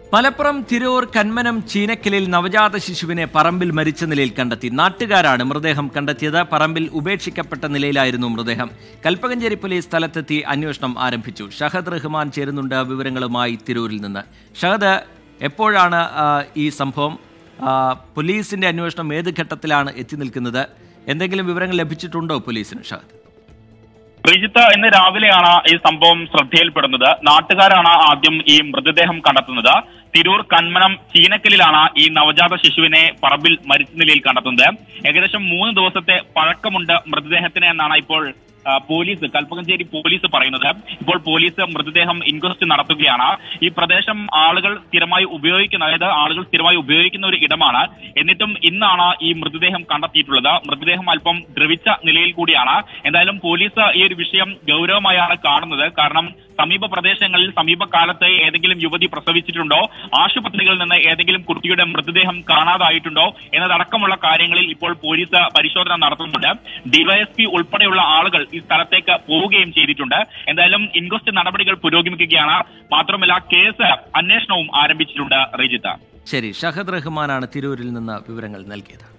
മലപ്പുറം തിരൂർ കന്മനം ചീനക്കലിൽ നവജാത ശിശുവിനെ പറമ്പിൽ മരിച്ച നിലയിൽ കണ്ടെത്തി നാട്ടുകാരാണ് മൃതദേഹം കണ്ടെത്തിയത് പറമ്പിൽ ഉപേക്ഷിക്കപ്പെട്ട നിലയിലായിരുന്നു മൃതദേഹം കൽപ്പകഞ്ചേരി പോലീസ് സ്ഥലത്തെത്തി അന്വേഷണം ആരംഭിച്ചു ഷഹദ് റഹ്മാൻ ചേരുന്നുണ്ട് വിവരങ്ങളുമായി തിരൂരിൽ നിന്ന് ഷഹദ് എപ്പോഴാണ് ആ, ഈ സംഭവം ആ, പോലീസിന്റെ അന്വേഷണം ഏത് ഘട്ടത്തിലാണ് എത്തി നിൽക്കുന്നത് എന്തെങ്കിലും വിവരങ്ങൾ ലഭിച്ചിട്ടുണ്ടോ പോലീസിന് ഷഹദ് ശ്രീജിത്ത് ഇന്ന് രാവിലെയാണ് ഈ സംഭവം ശ്രദ്ധയിൽപ്പെടുന്നത് നാട്ടുകാരാണ് ആദ്യം ഈ മൃതദേഹം കണ്ടെത്തുന്നത് തിരൂർ കന്മനം ചീനക്കലിലാണ് ഈ നവജാത ശിശുവിനെ പറമ്പിൽ മരിച്ച നിലയിൽ കണ്ടെത്തുന്നത് ഏകദേശം മൂന്ന് ദിവസത്തെ പഴക്കമുണ്ട് മൃതദേഹത്തിന് എന്നാണ് ഇപ്പോൾ ആ, പോലീസ് കൽപ്പകഞ്ചേരി പോലീസ് പറയുന്നത് ഇപ്പോൾ പോലീസ് മൃതദേഹം ഇൻക്വസ്റ്റ് നടത്തുകയാണ് ഈ പ്രദേശം ആളുകൾ സ്ഥിരമായി ഉപയോഗിക്കുന്ന അതായത് ആളുകൾ സ്ഥിരമായി ഉപയോഗിക്കുന്ന ഒരു ഇടമാണ് എന്നിട്ടും ഇന്നാണ് ഈ മൃതദേഹം കണ്ടെത്തിയിട്ടുള്ളത് മൃതദേഹം അല്പം ദ്രവിച്ച നിലയിൽ കൂടിയാണ് എന്തായാലും പോലീസ് ഈ ഒരു വിഷയം ഗൗരവമായാണ് കാണുന്നത് കാരണം സമീപ പ്രദേശങ്ങളിൽ സമീപകാലത്ത് ഏതെങ്കിലും യുവതി പ്രസവിച്ചിട്ടുണ്ടോ ആശുപത്രികളിൽ നിന്ന് ഏതെങ്കിലും കുട്ടിയുടെ മൃതദേഹം കാണാതായിട്ടുണ്ടോ എന്നതടക്കമുള്ള കാര്യങ്ങളിൽ ഇപ്പോൾ പോലീസ് പരിശോധന നടത്തുന്നുണ്ട് ഡിവൈഎസ്പി ഉൾപ്പെടെയുള്ള ആളുകൾ ഈ സ്ഥലത്തേക്ക് പോവുകയും ചെയ്തിട്ടുണ്ട് എന്തായാലും ഇൻക്വസ്റ്റ് നടപടികൾ പുരോഗമിക്കുകയാണ് മാത്രമല്ല കേസ് അന്വേഷണവും ആരംഭിച്ചിട്ടുണ്ട് റജിത്ത ശരി ഷഹദ് റഹ്മാനാണ് തിരൂരിൽ നിന്ന് വിവരങ്ങൾ നൽകിയത്